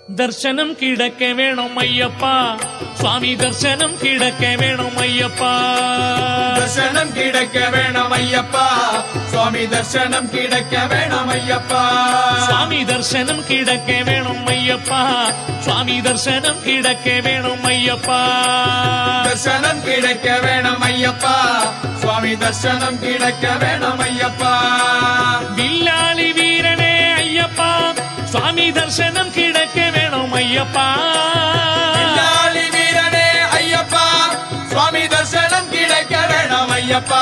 தர்சனம் கிடக்க வேணும் ஐயப்பா சுவாமி தர்சனம் கிடக்க வேணும் ஐயப்பா தர்சனம் கிடைக்க வேணும் ஐயப்பா சுவாமி தர்சனம் கிடைக்க வேணும் ஐயப்பா சுவாமி தர்சனம் கிடக்க வேணும் ஐயப்பா சுவாமி தர்சனம் கிடக்க வேணும் ஐயப்பா தர்சனம் கிடைக்க வேணும் ஐயப்பா சுவாமி தர்சனம் கிடைக்க வேணும் ஐயப்பா வில்லாளி வீரனே ஐயப்பா சுவாமி தர்சனம் கிடக்க வேணும் ஐயப்பா பின்னாளி வீரனே ஐயப்பா சுவாமி தர்சனம் கிடைக்க வேணும் ஐயப்பா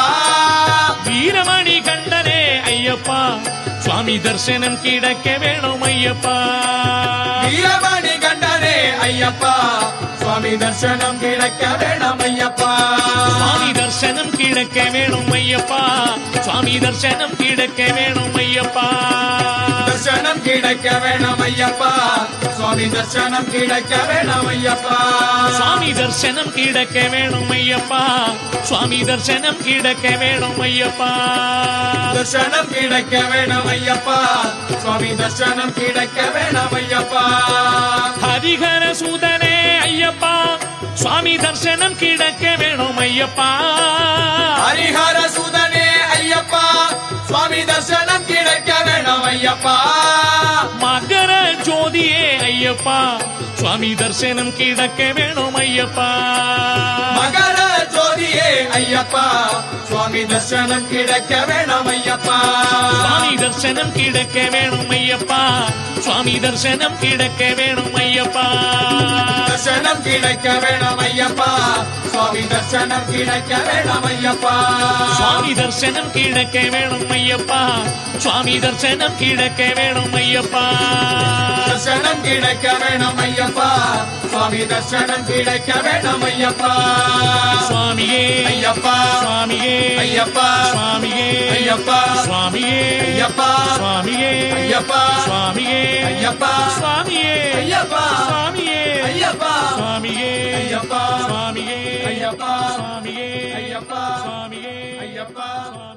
வீரமணி கண்டனே ஐயப்பா சுவாமி தர்சனம் கிடக்க வேணும் ஐயப்பா வீரமணி கண்டனே ஐயப்பா சுவாமி தர்சனம் கிடைக்க வேணும் ஐயப்பா சுவாமி தர்சனம் கிடக்க வேணும் ஐயப்பா சுவாமி தர்சனம் கிடக்க வேணும் ஐயப்பா தர்சனம் கிடைக்க வேணும் ஐயப்பா சுவாமி தர்சனம் கிடைக்க வேணும் ஐயப்பா சுவாமி தர்சனம் கிடக்க வேணும் ஐயப்பா சுவாமி தர்சனம் கிடக்க வேணும் ஐயப்பா தர்சனம் கிடைக்க வேணும் ஐயப்பா சுவாமி தர்சனம் கிடைக்க வேணும் ஐயப்பா ஹரிஹர சூதனே ஐயப்பா சுவாமி தர்சனம் கிடக்க வேணும் ஐயப்பா ஹரிஹர சுதனே ஐயப்பா சுவாமி தர்சனம் கிடைக்க வேணும் ஐயப்பா மகர ஜோதியே ஐயப்பா சுவாமி தர்சனம் கிடக்க வேணும் ஐயப்பா மகர ஜோதியே ஐயப்பா சுவாமி தர்சனம் கிடைக்க வேணும் ஐயப்பா சுவாமி தர்சனம் கிடக்க வேணும் ஐயப்பா சுவாமி தர்சனம் கிடக்க வேணும் ஐயப்பா தர்சனம் கிடைக்க வேணும் ஐயப்பா சுவாமி தர்சனம் கிடைக்க வேணும் ஐயப்பா சுவாமி தர்சனம் கிடக்க வேணும் ஐயப்பா சுவாமி தர்சனம் கிடக்க வேணும் ஐயப்பா தர்சனம் கிடைக்க வேணும் ஐயப்பா சுவாமி தர்சனம் கிடைக்க வேணும் ஐயப்பா சுவாமியே ஐயப்பா சுவாமியே ஐயப்பா சுவாமியே ஐயப்பா சுவாமியே ஐயப்பா சுவாமியே ஐயப்பா சுவாமியே ஐயப்பா சுவாமியே ஐயப்பா சுவாமியே ஐயப்பா சுவாமியே ஐயப்பா சுவாமியே ஐயப்பா சுவாமியே ஐயப்பா சுவாமியே ஐயப்பா சுவாமியே